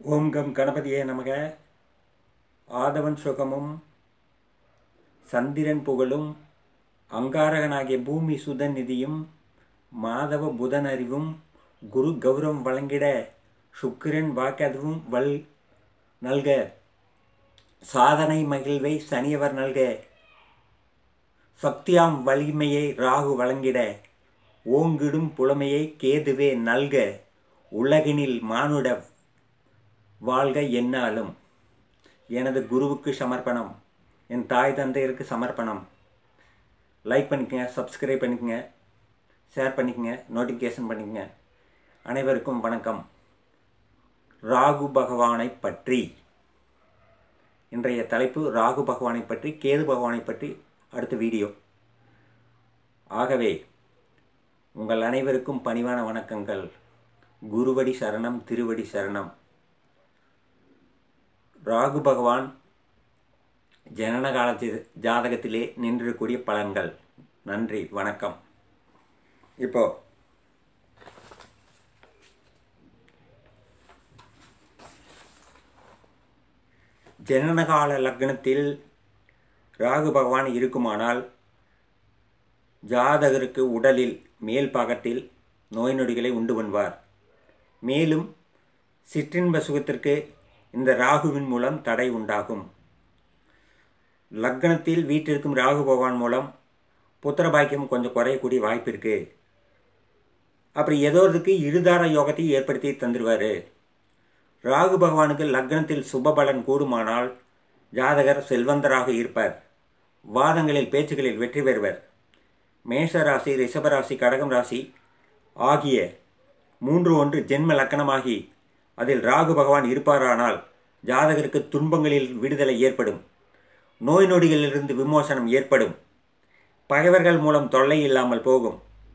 ஓம் come கணபதியே நமக ஆதவன் சுகமும் சந்திரன் புகழும் அங்காரகனாகிய பூமி சுதன் நிதியும் மாதவ புதன் அறிவும் குரு கௌரவம் வழங்கிட சுக்கிரன் வாக்கதுவும் வல் நல்க சாதனை மகிழ்வை சனியவர் நல்க சக்தியாம் வலிமையை ராகு வழங்கிட ஓங்கிடும் புலமையை கேதுவே நல்க உலகினில் மானுட வாழ்க என்னாலும் எனது குருவுக்கு சமர்ப்பணம் என் தாய் தந்தையருக்கு சமர்ப்பணம் லைக் பண்ணிக்கங்க சப்ஸ்கிரைப் பண்ணிக்கங்க ஷேர் பண்ணிக்கங்க நோட்டிஃபிகேஷன் பண்ணிக்கங்க அனைவருக்கும் வணக்கம் ராகு பகவானை பற்றி இன்றைய தலைப்பு ராகு பகவானை பற்றி கேது பகவானை பற்றி அடுத்த வீடியோ ஆகவே உங்கள் அனைவருக்கும் பணிவான வணக்கங்கள் குருவடி சரணம் திருவடி சரணம் ராகு பகவான் ஜனன காலத்தில் ஜாதகத்திலே நின்றக்கூடிய பலன்கள் நன்றி வணக்கம் இப்போ ஜனனகால லக்னத்தில் ராகு பகவான் இருக்குமானால் ஜாதகருக்கு உடலில் மேல் பாகத்தில் நோய் நொடிகளை உண்டு பண்ணுவார் மேலும் சிற்றின்ப சுகத்திற்கு இந்த ராகுவின் மூலம் தடை உண்டாகும் லக்னத்தில் வீட்டிற்கும் ராகு பகவான் மூலம் புத்திர பாக்கியம் கொஞ்சம் குறையக்கூடிய வாய்ப்பு இருக்குது அப்படி ஏதோ இதுக்கு இருதார யோகத்தை ஏற்படுத்தி தந்துடுவார் ராகு பகவானுக்கு லக்னத்தில் சுபபலன் கூடுமானால் ஜாதகர் செல்வந்தராக இருப்பார் வாதங்களில் பேச்சுகளில் வெற்றி பெறுவர் மேஷ ராசி ரிஷபராசி கடகம் ராசி ஆகிய மூன்று ஒன்று ஜென்ம லக்கணமாகி அதில் ராகு பகவான் இருப்பாரானால் ஜாதகருக்கு துன்பங்களில் விடுதலை ஏற்படும் நோய் நொடிகளிலிருந்து விமோசனம் ஏற்படும் பகைவர்கள் மூலம் தொல்லை இல்லாமல் போகும்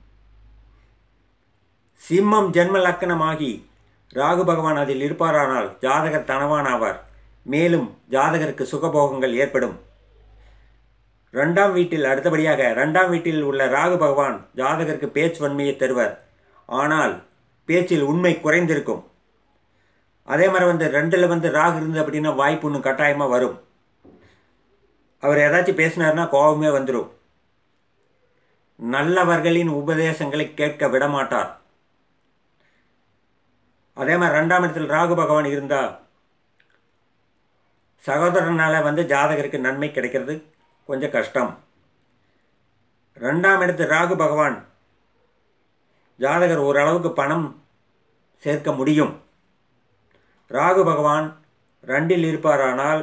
சிம்மம் ஜென்ம லக்கணமாகி ராகு பகவான் அதில் இருப்பாரானால் ஜாதகர் தனவான் ஆவார் மேலும் ஜாதகருக்கு சுகபோகங்கள் ஏற்படும் ரெண்டாம் வீட்டில் அடுத்தபடியாக ரெண்டாம் வீட்டில் உள்ள ராகு பகவான் ஜாதகருக்கு பேச்சு வன்மையை தருவார் ஆனால் பேச்சில் உண்மை குறைந்திருக்கும் அதே மாதிரி வந்து ரெண்டில் வந்து ராகு இருந்து அப்படின்னா வாய்ப்பு ஒன்று கட்டாயமாக வரும் அவர் ஏதாச்சும் பேசினார்னா கோபமே வந்துடும் நல்லவர்களின் உபதேசங்களை கேட்க விடமாட்டார் அதே மாதிரி ரெண்டாம் இடத்தில் ராகு பகவான் இருந்தால் சகோதரனால் வந்து ஜாதகருக்கு நன்மை கிடைக்கிறது கொஞ்சம் கஷ்டம் ரெண்டாம் இடத்து ராகு பகவான் ஜாதகர் ஓரளவுக்கு பணம் சேர்க்க முடியும் ராகு பகவான் ரெண்டில் இருப்பாரானால்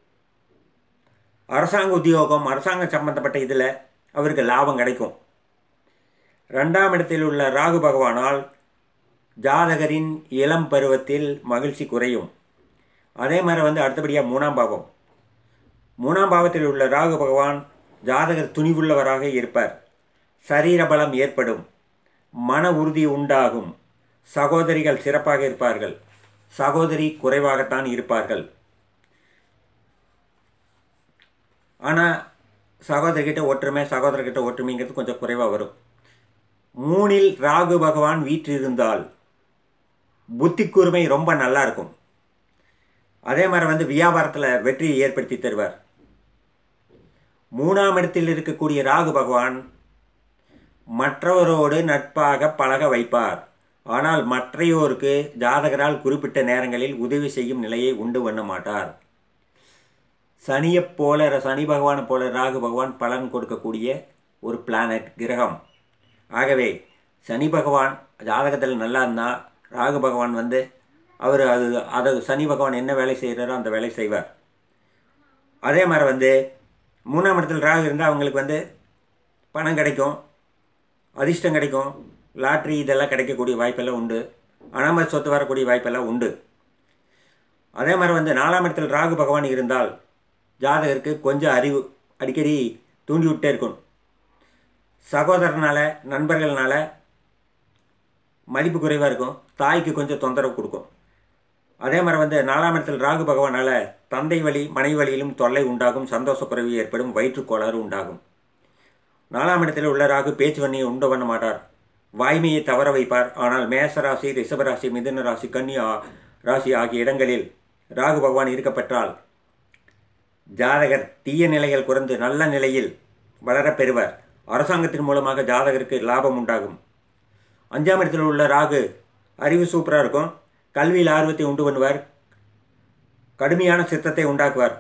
அரசாங்க உத்தியோகம் அரசாங்கம் சம்பந்தப்பட்ட இதில் அவருக்கு லாபம் கிடைக்கும் ரெண்டாம் இடத்தில் உள்ள ராகு பகவானால் ஜாதகரின் இளம் பருவத்தில் மகிழ்ச்சி குறையும் அதே மாதிரி வந்து அடுத்தபடியாக மூணாம் பாவம் மூணாம் பாவத்தில் உள்ள ராகு பகவான் ஜாதகர் துணிவுள்ளவராக இருப்பார் சரீர பலம் ஏற்படும் மன உறுதி உண்டாகும் சகோதரிகள் சிறப்பாக இருப்பார்கள் சகோதரி குறைவாகத்தான் இருப்பார்கள் ஆனால் சகோதரிகிட்ட ஒற்றுமை சகோதரர்கிட்ட ஒற்றுமைங்கிறது கொஞ்சம் குறைவாக வரும் மூணில் ராகு பகவான் வீற்றிருந்தால் புத்தி கூர்மை ரொம்ப நல்லா இருக்கும் அதே மாதிரி வந்து வியாபாரத்தில் வெற்றியை ஏற்படுத்தி தருவார் மூணாம் இடத்தில் இருக்கக்கூடிய ராகு பகவான் மற்றவரோடு நட்பாக பழக வைப்பார் ஆனால் மற்றையோருக்கு ஜாதகரால் குறிப்பிட்ட நேரங்களில் உதவி செய்யும் நிலையை உண்டு பண்ண மாட்டார் சனியைப் போல சனி பகவானை போல ராகு பகவான் பலன் கொடுக்கக்கூடிய ஒரு பிளானட் கிரகம் ஆகவே சனி பகவான் ஜாதகத்தில் நல்லா இருந்தால் ராகு பகவான் வந்து அவர் அது அதை சனி பகவான் என்ன வேலை செய்கிறாரோ அந்த வேலை செய்வார் அதே மாதிரி வந்து மூணாம் இடத்தில் ராகு இருந்தால் அவங்களுக்கு வந்து பணம் கிடைக்கும் அதிர்ஷ்டம் கிடைக்கும் லாட்ரி இதெல்லாம் கிடைக்கக்கூடிய வாய்ப்பெல்லாம் உண்டு அனாமத் சொத்து வரக்கூடிய வாய்ப்பெல்லாம் உண்டு அதே மாதிரி வந்து நாலாம் இடத்தில் ராகு பகவான் இருந்தால் ஜாதகருக்கு கொஞ்சம் அறிவு அடிக்கடி தூண்டி விட்டே இருக்கும் சகோதரனால் நண்பர்கள்னால மதிப்பு குறைவாக இருக்கும் தாய்க்கு கொஞ்சம் தொந்தரவு கொடுக்கும் அதே மாதிரி வந்து நாலாம் இடத்தில் ராகு பகவானால் தந்தை வழி மனைவி வழியிலும் தொல்லை உண்டாகும் சந்தோஷ குறைவு ஏற்படும் வயிற்றுக்கோளாறு உண்டாகும் நாலாம் இடத்தில் உள்ள ராகு பேச்சு வன்னியை உண்டு பண்ண மாட்டார் வாய்மையை தவற வைப்பார் ஆனால் மேசராசி ரிஷபராசி மிதுன ராசி கன்னி ராசி ஆகிய இடங்களில் ராகு பகவான் இருக்கப்பெற்றால் ஜாதகர் தீய நிலைகள் குறைந்து நல்ல நிலையில் வளரப் பெறுவர் அரசாங்கத்தின் மூலமாக ஜாதகருக்கு லாபம் உண்டாகும் அஞ்சாம் இடத்தில் உள்ள ராகு அறிவு சூப்பராக இருக்கும் கல்வியில் ஆர்வத்தை உண்டு பண்ணுவார் கடுமையான சித்தத்தை உண்டாக்குவார்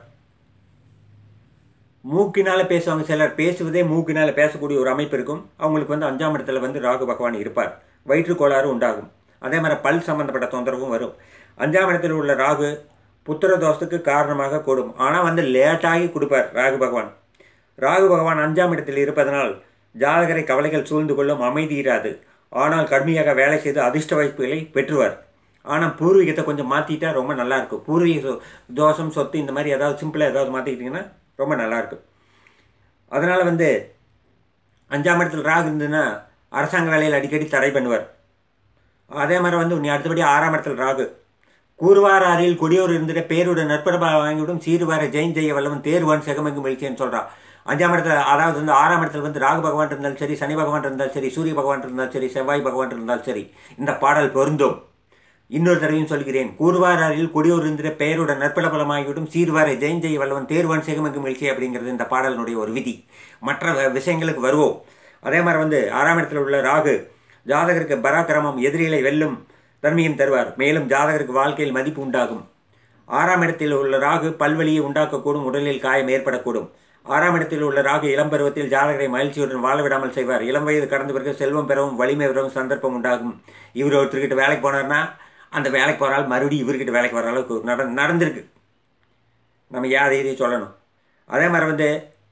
மூக்கினால் பேசுவாங்க சிலர் பேசுவதே மூக்கினால் பேசக்கூடிய ஒரு அமைப்பு இருக்கும் அவங்களுக்கு வந்து அஞ்சாம் இடத்துல வந்து ராகு பகவான் இருப்பார் வயிற்று கோளாறு உண்டாகும் அதே மாதிரி பல் சம்பந்தப்பட்ட தொந்தரவும் வரும் அஞ்சாம் இடத்தில் உள்ள ராகு புத்திர தோஷத்துக்கு காரணமாக கூடும் ஆனால் வந்து லேட்டாகி கொடுப்பார் ராகு பகவான் ராகு பகவான் அஞ்சாம் இடத்தில் இருப்பதனால் ஜாதகரை கவலைகள் சூழ்ந்து கொள்ளும் அமைதி இராது ஆனால் கடுமையாக வேலை செய்து அதிர்ஷ்ட வாய்ப்புகளை பெற்றுவார் ஆனால் பூர்வீகத்தை கொஞ்சம் மாற்றிட்டா ரொம்ப நல்லாயிருக்கும் பூர்வீக சொ- தோஷம் சொத்து இந்த மாதிரி ஏதாவது சிம்பிளாக ஏதாவது மாற்றிக்கிட்டிங்கன்னா ரொம்ப நல்லாயிருக்கும் அதனால் வந்து அஞ்சாம் இடத்தில் ராகு இருந்ததுன்னா அரசாங்க வேலையில் அடிக்கடி தடை பண்ணுவார் அதே மாதிரி வந்து நீ அடுத்தபடி ஆறாம் இடத்தில் ராகு கூறுவாராரில் கொடியோர் இருந்துட்டு பேரோட நற்பரபா வாங்கிவிடும் சீருவார ஜெயின் ஜெய வல்லவன் தேர்வான் செகமெங்கும் வெளிச்சேன்னு சொல்கிறான் அஞ்சாம் இடத்துல அதாவது வந்து ஆறாம் இடத்துல வந்து ராகு பகவான் இருந்தாலும் சரி சனி பகவான் இருந்தாலும் சரி சூரிய பகவான் இருந்தாலும் சரி செவ்வாய் பகவான் இருந்தாலும் சரி இந்த பாடல் பொருந்தும் இன்னொரு தடவையும் சொல்கிறேன் கூறுவாரில் கொடியோர் இருந்திர பெயரோட நற்பலபலமாகிவிடும் சீர்வாரை ஜெயின் ஜெய வல்லவன் தேர்வான் செகமெங்கும் வெளிச்சே அப்படிங்கிறது இந்த பாடலினுடைய ஒரு விதி மற்ற வ- விஷயங்களுக்கு வருவோம் அதே மாதிரி வந்து ஆறாம் இடத்துல உள்ள ராகு ஜாதகருக்கு பராக்கிரமம் எதிரிகளை வெல்லும் தன்மையும் தருவார் மேலும் ஜாதகருக்கு வாழ்க்கையில் மதிப்பு உண்டாகும் ஆறாம் இடத்தில் உள்ள ராகு பல்வலியை உண்டாக்கக்கூடும் உடலில் காயம் ஏற்படக்கூடும் ஆறாம் இடத்தில் உள்ள ராகு இளம் பருவத்தில் ஜாதகரை மகிழ்ச்சியுடன் வாழ விடாமல் செய்வார் இளம் வயது கடந்த பிறகு செல்வம் பெறவும் வலிமை பெறவும் சந்தர்ப்பம் உண்டாகும் இவர் ஒருத்தர்கிட்ட வேலைக்கு போனார்னா அந்த வேலைக்கு போகிறால் மறுபடியும் இவர்கிட்ட வேலைக்கு வர அளவுக்கு நட நடந்திருக்கு நம்ம யார் இதையும் சொல்லணும் அதே மாதிரி வந்து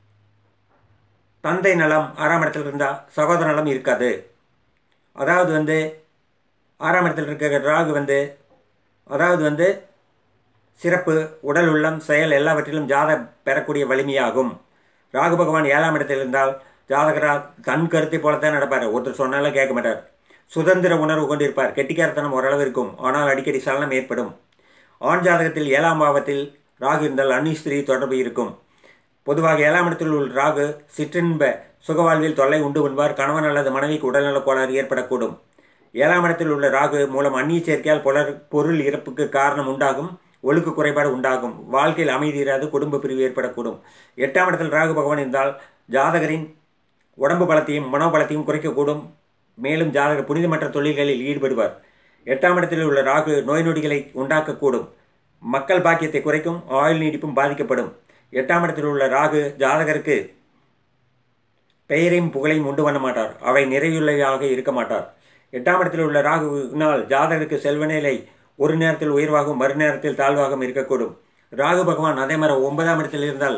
தந்தை நலம் ஆறாம் இடத்துல இருந்தால் சகோதர நலம் இருக்காது அதாவது வந்து ஆறாம் இடத்துல இருக்கிற ராகு வந்து அதாவது வந்து சிறப்பு உடல் உள்ளம் செயல் எல்லாவற்றிலும் ஜாத பெறக்கூடிய வலிமையாகும் ராகு பகவான் ஏழாம் இடத்தில் இருந்தால் ஜாதகரா தன் கருத்தை போலத்தான் நடப்பார் ஒருத்தர் சொன்னாலும் கேட்க மாட்டார் சுதந்திர உணர்வு கொண்டிருப்பார் கெட்டிக்காரத்தனம் ஓரளவு இருக்கும் ஆனால் அடிக்கடி சலனம் ஏற்படும் ஆண் ஜாதகத்தில் ஏழாம் பாவத்தில் ராகு இருந்தால் அன்னி ஸ்திரீ தொடர்பு இருக்கும் பொதுவாக ஏழாம் இடத்தில் உள்ள ராகு சிற்றின்ப சுகவாழ்வில் தொல்லை உண்டு உண்பார் கணவன் அல்லது மனைவிக்கு உடல்நலக் கோளாறு ஏற்படக்கூடும் ஏழாம் இடத்தில் உள்ள ராகு மூலம் அந்நிய சேர்க்கையால் புலர் பொருள் இறப்புக்கு காரணம் உண்டாகும் ஒழுக்க குறைபாடு உண்டாகும் வாழ்க்கையில் அமைதி இராது குடும்ப பிரிவு ஏற்படக்கூடும் எட்டாம் இடத்தில் ராகு பகவான் இருந்தால் ஜாதகரின் உடம்பு பலத்தையும் மனோபலத்தையும் குறைக்கக்கூடும் மேலும் ஜாதகர் புனிதமற்ற தொழில்களில் ஈடுபடுவார் எட்டாம் இடத்தில் உள்ள ராகு நோய் நொடிகளை உண்டாக்கக்கூடும் மக்கள் பாக்கியத்தை குறைக்கும் ஆயுள் நீடிப்பும் பாதிக்கப்படும் எட்டாம் இடத்தில் உள்ள ராகு ஜாதகருக்கு பெயரையும் புகழையும் உண்டு பண்ண மாட்டார் அவை நிறைவுள்ளவையாக இருக்க மாட்டார் எட்டாம் இடத்தில் உள்ள ராகுவினால் ஜாதகருக்கு செல்வநிலை ஒரு நேரத்தில் உயர்வாகவும் மறு நேரத்தில் தாழ்வாகவும் இருக்கக்கூடும் ராகு பகவான் அதே மாதிரி ஒன்பதாம் இடத்தில் இருந்தால்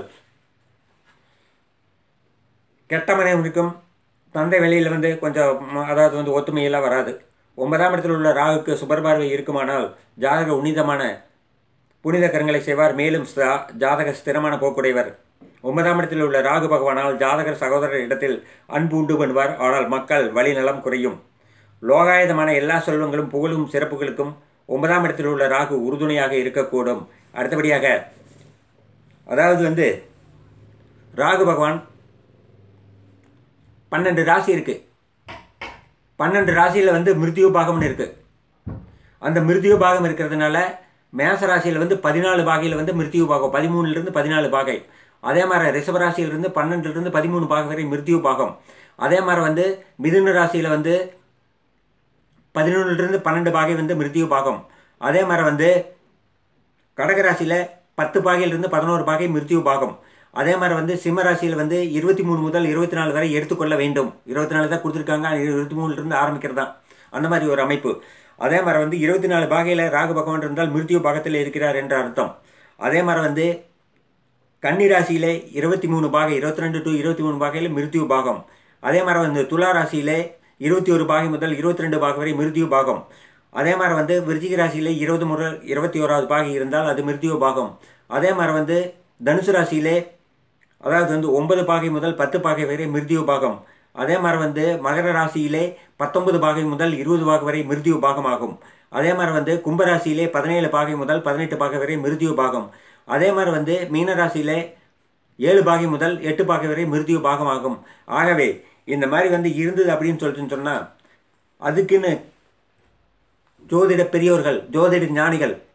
கெட்ட மனைவி இருக்கும் தந்தை வெளியில் வந்து கொஞ்சம் ம- அதாவது வந்து ஒத்துமையெல்லாம் வராது ஒன்பதாம் இடத்தில் உள்ள ராகுக்கு சுபர்பார்வை இருக்குமானால் ஜாதக உன்னிதமான புனித கரங்களை செய்வார் மேலும் ஸ்தா- ஜாதக ஸ்திரமான போக்குடையவர் ஒன்பதாம் இடத்தில் உள்ள ராகு பகவானால் ஜாதகர் சகோதரர் இடத்தில் அன்பு உண்டு பண்ணுவார் ஆனால் மக்கள் வழி நலம் குறையும் லோகாயுதமான எல்லா செல்வங்களும் புகழும் சிறப்புகளுக்கும் ஒன்பதாம் இடத்தில் உள்ள ராகு உறுதுணையாக இருக்கக்கூடும் அடுத்தபடியாக அதாவது வந்து ராகு பகவான் பன்னெண்டு ராசி இருக்கு பன்னெண்டு ராசியில் வந்து மிருத்யு பாகம்னு இருக்கு அந்த மிருத்யு பாகம் இருக்கிறதுனால மேச ராசியில் வந்து பதினாலு பாகையில் வந்து மிருத்யு பாகம் பதிமூணுலேருந்து பதினாலு பாகை அதே மாதிரி ரிஷப ராசியிலிருந்து பன்னெண்டுலேருந்து பதிமூணு பாகம் வரை மிருத்யு பாகம் அதே மாதிரி வந்து மிதுன ராசியில் வந்து பதினொன்றுலேருந்து பன்னெண்டு பாகை வந்து மிருத்யு பாகம் அதே மாதிரி வந்து கடகராசியில் பத்து பாகையிலிருந்து பதினோரு பாகை மிருத்யு பாகம் அதே மாதிரி வந்து சிம்ம ராசியில் வந்து இருபத்தி மூணு முதல் இருபத்தி நாலு வரை எடுத்துக்கொள்ள வேண்டும் இருபத்தி நாலு தான் கொடுத்துருக்காங்க இருபத்தி மூணுலேருந்து ஆரம்பிக்கிறது தான் அந்த மாதிரி ஒரு அமைப்பு அதே மாதிரி வந்து இருபத்தி நாலு பாகையில் ராகு பகவான் இருந்தால் மிருத்யு பாகத்தில் இருக்கிறார் என்ற அர்த்தம் அதே மாதிரி வந்து கன்னி ராசியிலே இருபத்தி மூணு பாகை இருபத்தி ரெண்டு டு இருபத்தி மூணு பாகையில் மிருத்யு பாகம் அதே மாதிரி வந்து துலா ராசியிலே இருபத்தி ஒரு பாகை முதல் இருபத்தி ரெண்டு பாகை வரை மிருத்யு பாகம் அதே மாதிரி வந்து விருச்சிக ராசியிலே இருபது முதல் இருபத்தி ஓராவது பாகை இருந்தால் அது மிருத்யு பாகம் அதே மாதிரி வந்து தனுசு ராசியிலே அதாவது வந்து ஒன்பது பாகை முதல் பத்து பாகை வரை மிருத்யு பாகம் அதே மாதிரி வந்து மகர ராசியிலே பத்தொன்பது பாகை முதல் இருபது பாகை வரை மிருத்யு பாகம் ஆகும் அதே மாதிரி வந்து கும்பராசியிலே பதினேழு பாகை முதல் பதினெட்டு பாகை வரை மிருத்யு பாகம் அதே மாதிரி வந்து மீன ராசியிலே ஏழு பாகை முதல் எட்டு பாகை வரை மிருத்யு பாகம் ஆகும் ஆகவே இந்த மாதிரி வந்து இருந்தது அப்படின்னு சொல்லிட்டு சொன்னால் அதுக்குன்னு ஜோதிட பெரியோர்கள் ஜோதிட ஞானிகள்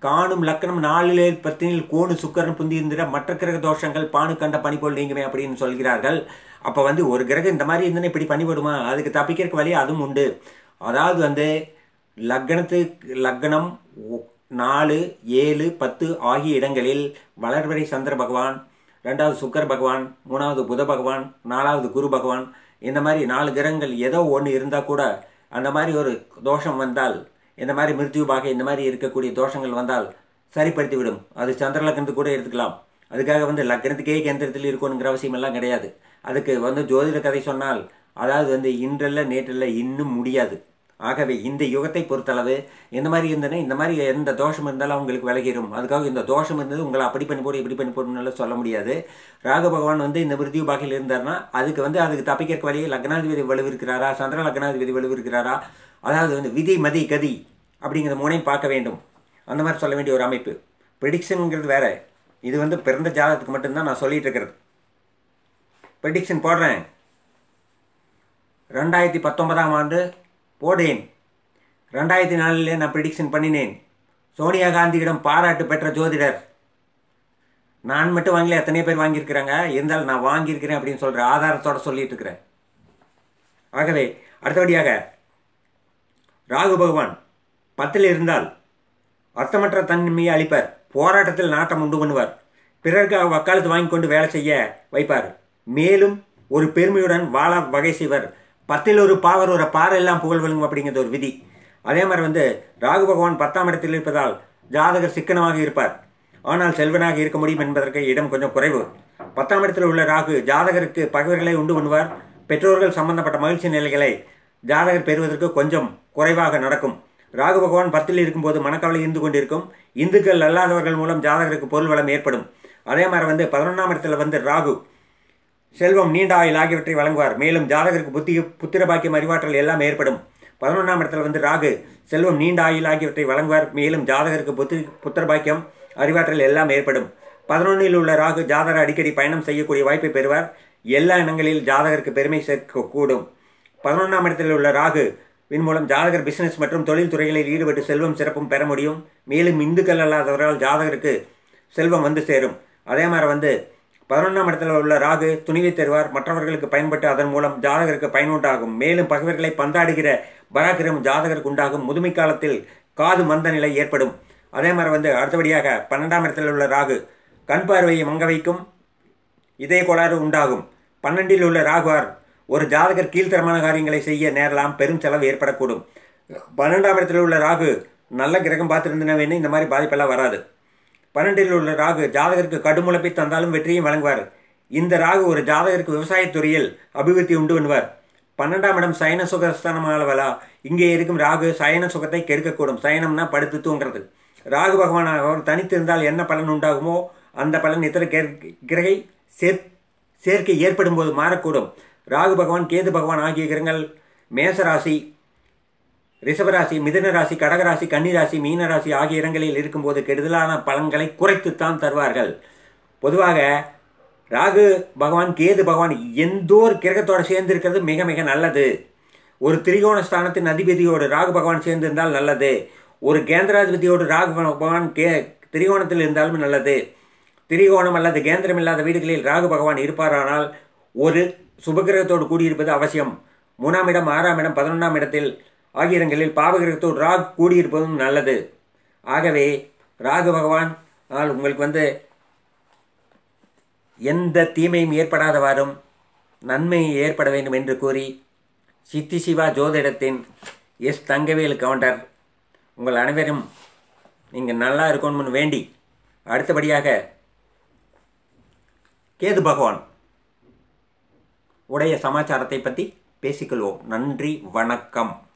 காணும் லக்கணம் நாலிலே பத்தினில் கோணு சுக்கரன் புந்தியிருந்திர மற்ற கிரக தோஷங்கள் பானு கண்ட பனிபோல் நீங்குமே அப்படின்னு சொல்கிறார்கள் அப்போ வந்து ஒரு கிரகம் இந்த மாதிரி இருந்ததுன்னா இப்படி பண்ணிவிடுமா அதுக்கு தப்பிக்கிறதுக்கு வழி அதுவும் உண்டு அதாவது வந்து லக்னத்துக்கு லக்னம் ஒ- நாலு ஏழு பத்து ஆகிய இடங்களில் வளர்வரை சந்திர பகவான் ரெண்டாவது சுக்கர பகவான் மூணாவது புத பகவான் நாலாவது குரு பகவான் இந்த மாதிரி நாலு கிரகங்கள் ஏதோ ஒன்று இருந்தால் கூட அந்த மாதிரி ஒரு தோஷம் வந்தால் இந்த மாதிரி மிருத்யுபாக இந்த மாதிரி இருக்கக்கூடிய தோஷங்கள் வந்தால் சரிப்படுத்தி விடும் அது சந்திர லக்னத்துக்கு கூட எடுத்துக்கலாம் அதுக்காக வந்து லக்னத்துக்கே கேந்திரத்தில் இருக்கணுங்கிற அவசியம் எல்லாம் கிடையாது அதுக்கு வந்து ஜோதிட கதை சொன்னால் அதாவது வந்து இன்றல்ல நேற்றல்ல இன்னும் முடியாது ஆகவே இந்த யுகத்தை பொறுத்தளவு இந்த மாதிரி இருந்ததுன்னா இந்த மாதிரி எந்த தோஷம் இருந்தாலும் அவங்களுக்கு விலகிடும் அதுக்காக இந்த தோஷம் இருந்தது உங்களை அப்படி பண்ணி போடு இப்படி பண்ணி போடணும்னு சொல்ல முடியாது ராக பகவான் வந்து இந்த மிருத்யு பாகையில் இருந்தார்னா அதுக்கு வந்து அதுக்கு தப்பிக்கிறக்கு வழியே லக்னாதிபதி வலுவிருக்கிறாரா சந்திர லக்னாதிபதி வலுவிருக்கிறாரா அதாவது வந்து விதி மதி கதி அப்படிங்கிற மூணையும் பார்க்க வேண்டும் அந்த மாதிரி சொல்ல வேண்டிய ஒரு அமைப்பு ப்ரிடிக்ஷனுங்கிறது வேற இது வந்து பிறந்த ஜாதகத்துக்கு மட்டும்தான் நான் சொல்லிட்டு இருக்கிறது ப்ரிடிக்ஷன் போடுறேன் ரெண்டாயிரத்தி பத்தொன்பதாம் ஆண்டு போடேன் ரெண்டாயிரத்தி நாலில் நான் ப்ரிடிக்ஷன் பண்ணினேன் சோனியா காந்தியிடம் பாராட்டு பெற்ற ஜோதிடர் நான் மட்டும் வாங்கல எத்தனை பேர் வாங்கியிருக்கிறாங்க இருந்தாலும் நான் வாங்கியிருக்கிறேன் அப்படின்னு சொல்கிற ஆதாரத்தோட சொல்லிட்டு இருக்கிறேன் ஆகவே அடுத்தபடியாக ராகு பகவான் பத்தில் இருந்தால் அர்த்தமற்ற தன்மையை அளிப்பார் போராட்டத்தில் நாட்டம் உண்டு பண்ணுவார் பிறருக்கு வக்காலத்து வாங்கி கொண்டு வேலை செய்ய வைப்பார் மேலும் ஒரு பெருமையுடன் வாழ வகை செய்வர் பத்தில் ஒரு பாவர் ஒரு பாறை எல்லாம் புகழ் விழுங்கும் அப்படிங்கிறது ஒரு விதி அதே மாதிரி வந்து ராகு பகவான் பத்தாம் இடத்தில் இருப்பதால் ஜாதகர் சிக்கனமாக இருப்பார் ஆனால் செல்வனாக இருக்க முடியும் என்பதற்கு இடம் கொஞ்சம் குறைவு பத்தாம் இடத்தில் உள்ள ராகு ஜாதகருக்கு பகைவர்களை உண்டு பண்ணுவார் பெற்றோர்கள் சம்பந்தப்பட்ட மகிழ்ச்சி நிலைகளை ஜாதகர் பெறுவதற்கு கொஞ்சம் குறைவாக நடக்கும் ராகு பகவான் பத்தில் இருக்கும்போது மனக்கவலை இருந்து கொண்டிருக்கும் இந்துக்கள் அல்லாதவர்கள் மூலம் ஜாதகருக்கு பொருள் வளம் ஏற்படும் அதே மாதிரி வந்து பதினொன்றாம் இடத்துல வந்து ராகு செல்வம் நீண்ட ஆயுள் ஆகியவற்றை வழங்குவார் மேலும் ஜாதகருக்கு புத்தி புத்திர பாக்கியம் அறிவாற்றல் எல்லாம் ஏற்படும் பதினொன்றாம் இடத்துல வந்து ராகு செல்வம் நீண்ட ஆயுள் ஆகியவற்றை வழங்குவார் மேலும் ஜாதகருக்கு புத்தி புத்திர பாக்கியம் அறிவாற்றல் எல்லாம் ஏற்படும் பதினொன்றில் உள்ள ராகு ஜாதகர் அடிக்கடி பயணம் செய்யக்கூடிய வாய்ப்பை பெறுவார் எல்லா இடங்களில் ஜாதகருக்கு பெருமை சேர்க்கக்கூடும் பதினொன்றாம் இடத்தில் உள்ள ராகு வின் மூலம் ஜாதகர் பிசினஸ் மற்றும் தொழில் துறைகளில் ஈடுபட்டு செல்வம் சிறப்பும் பெற முடியும் மேலும் இந்துக்கள் அல்லாதவரால் ஜாதகருக்கு செல்வம் வந்து சேரும் அதே மாதிரி வந்து பதினொன்றாம் இடத்துல உள்ள ராகு துணிவை தருவார் மற்றவர்களுக்கு பயன்பட்டு அதன் மூலம் ஜாதகருக்கு பயனுண்டாகும் மேலும் பகைவர்களை பந்தாடுகிற பராக்கிரம் ஜாதகருக்கு உண்டாகும் முதுமை காலத்தில் காது மந்த நிலை ஏற்படும் அதே மாதிரி வந்து அடுத்தபடியாக பன்னெண்டாம் இடத்தில் உள்ள ராகு கண் பார்வையை மங்க வைக்கும் இதய கோளாறு உண்டாகும் பன்னெண்டில் உள்ள ராகுவார் ஒரு ஜாதகர் கீழ்த்தரமான காரியங்களை செய்ய நேரலாம் பெரும் செலவு ஏற்படக்கூடும் பன்னெண்டாம் இடத்தில் உள்ள ராகு நல்ல கிரகம் பார்த்துருந்தன வேணும் இந்த மாதிரி பாதிப்பெல்லாம் வராது பன்னெண்டில் உள்ள ராகு ஜாதகருக்கு கடுமுளைப்பை தந்தாலும் வெற்றியும் வழங்குவார் இந்த ராகு ஒரு ஜாதகருக்கு விவசாயத்துறையில் அபிவிருத்தி உண்டு பண்ணுவார் பன்னெண்டாம் இடம் சயன சுகஸ்தானமானவலா இங்கே இருக்கும் ராகு சயன சுகத்தை கெடுக்கக்கூடும் சயனம்னா படுத்து தூங்குறது ராகு பகவான் அவர் தனித்திருந்தால் என்ன பலன் உண்டாகுமோ அந்த பலன் இத்தர கிரகை சேர் சேர்க்கை ஏற்படும் போது மாறக்கூடும் ராகு பகவான் கேது பகவான் ஆகிய கிரகங்கள் மேசராசி ரிஷபராசி மிதுன ராசி கடகராசி கன்னிராசி மீனராசி ஆகிய இடங்களில் இருக்கும்போது கெடுதலான பலன்களை குறைத்துத்தான் தருவார்கள் பொதுவாக ராகு பகவான் கேது பகவான் எந்த ஒரு கிரகத்தோடு சேர்ந்து இருக்கிறது மிக மிக நல்லது ஒரு திரிகோண ஸ்தானத்தின் அதிபதியோடு ராகு பகவான் சேர்ந்து இருந்தால் நல்லது ஒரு கேந்திராதிபதியோடு ராகு பகவான் கே திரிகோணத்தில் இருந்தாலும் நல்லது திரிகோணம் அல்லது கேந்திரம் இல்லாத வீடுகளில் ராகு பகவான் இருப்பாரானால் ஒரு சுபகிரகத்தோடு கூடியிருப்பது அவசியம் மூணாம் இடம் ஆறாம் இடம் பதினொன்றாம் இடத்தில் ஆகிய இடங்களில் பாவகிரகத்தோடு ராகு கூடியிருப்பதும் நல்லது ஆகவே ராகு பகவான் ஆனால் உங்களுக்கு வந்து எந்த தீமையும் ஏற்படாதவாறும் நன்மை ஏற்பட வேண்டும் என்று கூறி சித்தி சிவா ஜோதிடத்தின் எஸ் தங்கவேலு கவுண்டர் உங்கள் அனைவரும் நீங்கள் நல்லா இருக்கணும்னு வேண்டி அடுத்தபடியாக கேது பகவான் உடைய சமாச்சாரத்தை பற்றி பேசிக்கொள்வோம் நன்றி வணக்கம்